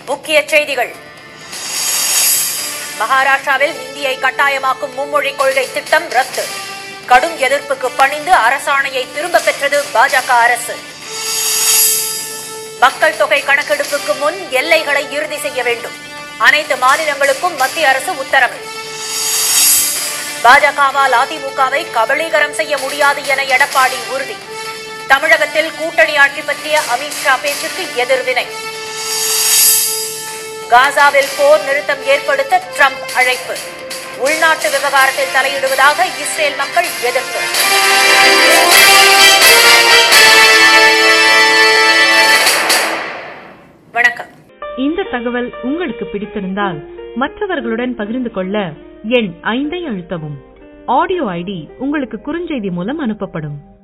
முக்கிய செய்திகள் மகாராஷ்டிராவில் ஹிந்தியை கட்டாயமாக்கும் மும்மொழி கொள்கை திட்டம் ரத்து கடும் எதிர்ப்புக்கு பணிந்து அரசாணையை திரும்ப பெற்றது பாஜக அரசு மக்கள் தொகை கணக்கெடுப்புக்கு முன் எல்லைகளை இறுதி செய்ய வேண்டும் அனைத்து மாநிலங்களுக்கும் மத்திய அரசு உத்தரவு பாஜகவால் அதிமுகவை கபலீகரம் செய்ய முடியாது என எடப்பாடி உறுதி தமிழகத்தில் கூட்டணி ஆட்சி பற்றிய அமித்ஷா பேச்சுக்கு எதிர்வினை காசாவில் போர் நிறுத்தம் ஏற்படுத்த ட்ரம்ப் அழைப்பு உள்நாட்டு விவகாரத்தில் தலையிடுவதாக இஸ்ரேல் மக்கள் எதிர்ப்பு வணக்கம் இந்த தகவல் உங்களுக்கு பிடித்திருந்தால் மற்றவர்களுடன் பகிர்ந்து கொள்ள எண் ஐந்தை அழுத்தவும் ஆடியோ ஐடி உங்களுக்கு குறுஞ்செய்தி மூலம் அனுப்பப்படும்